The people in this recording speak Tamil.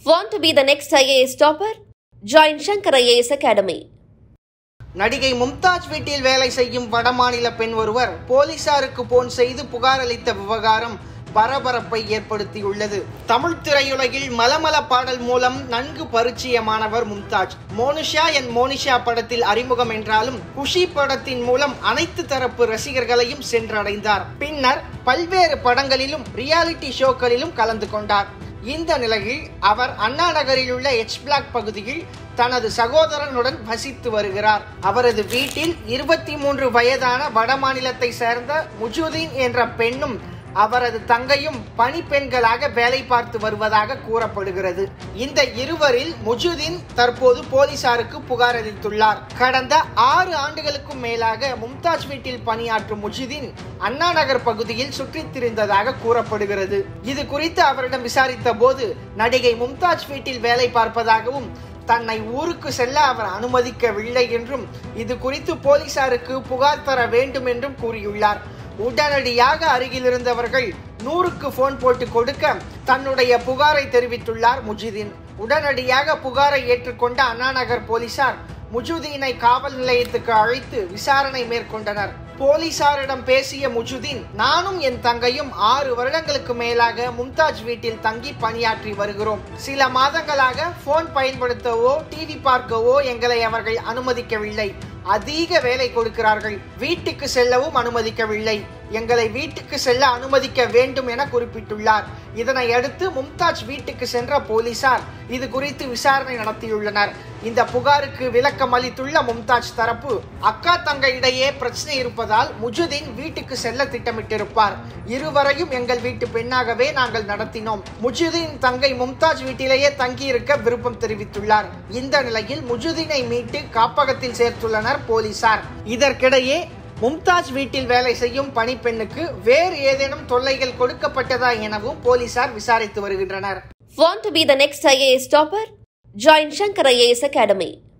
Want to be the next IAS topper? Join Shankar IAS Academy. நடிகை மும்தாஜ் வீட்டில் வேலை செய்யும் வடமாநில பெண் ஒருவர் போலீசாருக்கு போன் செய்து புகார் அளித்த விவகாரம் பரபரப்பை ஏற்படுத்தியுள்ளது தமிழ் திரையுலகில் மலமல பாடல் மூலம் நன்கு பரிச்சயமானவர் மும்தாஜ் மோனிஷா என் மோனிஷா படத்தில் அறிமுகம் என்றாலும் குஷி படத்தின் மூலம் அனைத்து தரப்பு ரசிகர்களையும் சென்றடைந்தார் பின்னர் பல்வேறு படங்களிலும் ரியாலிட்டி ஷோக்களிலும் கலந்து கொண்டார் இந்த நிலையில் அவர் அண்ணா நகரில் உள்ள எச் பிளாக் பகுதியில் தனது சகோதரனுடன் வசித்து வருகிறார் அவரது வீட்டில் இருபத்தி மூன்று வயதான வடமாநிலத்தை சேர்ந்த முஜுதீன் என்ற பெண்ணும் அவரது தங்கையும் பணிப்பெண்களாக வேலை பார்த்து வருவதாக கூறப்படுகிறது இந்த இருவரில் முஜுதீன் தற்போது போலீசாருக்கு புகார் அளித்துள்ளார் கடந்த ஆறு ஆண்டுகளுக்கும் மேலாக மும்தாஜ் வீட்டில் பணியாற்றும் முஜுதீன் அண்ணா நகர் பகுதியில் சுற்றித் திரிந்ததாக கூறப்படுகிறது இது குறித்து அவரிடம் விசாரித்த போது நடிகை மும்தாஜ் வீட்டில் வேலை பார்ப்பதாகவும் தன்னை ஊருக்கு செல்ல அவர் அனுமதிக்கவில்லை என்றும் இது குறித்து போலீசாருக்கு புகார் தர வேண்டும் என்றும் கூறியுள்ளார் உடனடியாக அருகில் இருந்தவர்கள் நூறுக்கு போன் போட்டு கொடுக்க தன்னுடைய புகாரை தெரிவித்துள்ளார் முஜிதீன் உடனடியாக புகாரை ஏற்றுக்கொண்ட அண்ணாநகர் போலீசார் முஜுதீனை காவல் நிலையத்துக்கு அழைத்து விசாரணை மேற்கொண்டனர் போலீசாரிடம் பேசிய முஜுதீன் நானும் என் தங்கையும் ஆறு வருடங்களுக்கு மேலாக மும்தாஜ் வீட்டில் தங்கி பணியாற்றி வருகிறோம் சில மாதங்களாக போன் பயன்படுத்தவோ டிவி பார்க்கவோ எங்களை அவர்கள் அனுமதிக்கவில்லை அதிக வேலை கொடுக்கிறார்கள் வீட்டுக்கு செல்லவும் அனுமதிக்கவில்லை எங்களை வீட்டுக்கு செல்ல அனுமதிக்க வேண்டும் என குறிப்பிட்டுள்ளார் இதனை அடுத்து மும்தாஜ் வீட்டுக்கு சென்ற போலீசார் இது குறித்து விசாரணை நடத்தியுள்ளனர் இந்த புகாருக்கு விளக்கம் அளித்துள்ள மும்தாஜ் தரப்பு அக்கா தங்க இடையே பிரச்சனை இருப்பதால் முஜுதீன் வீட்டுக்கு செல்ல திட்டமிட்டிருப்பார் இருவரையும் எங்கள் வீட்டு பெண்ணாகவே நாங்கள் நடத்தினோம் முஜுதீன் தங்கை மும்தாஜ் வீட்டிலேயே தங்கியிருக்க விருப்பம் தெரிவித்துள்ளார் இந்த நிலையில் முஜுதீனை மீட்டு காப்பகத்தில் சேர்த்துள்ளனர் போலீசார் இதற்கிடையே மும்தாஜ் வீட்டில் வேலை செய்யும் பணிப்பெண்ணுக்கு வேறு ஏதேனும் தொல்லைகள் கொடுக்கப்பட்டதா எனவும் போலீசார் விசாரித்து வருகின்றனர் Want to be the next IAS topper? Join Shankar IAS Academy.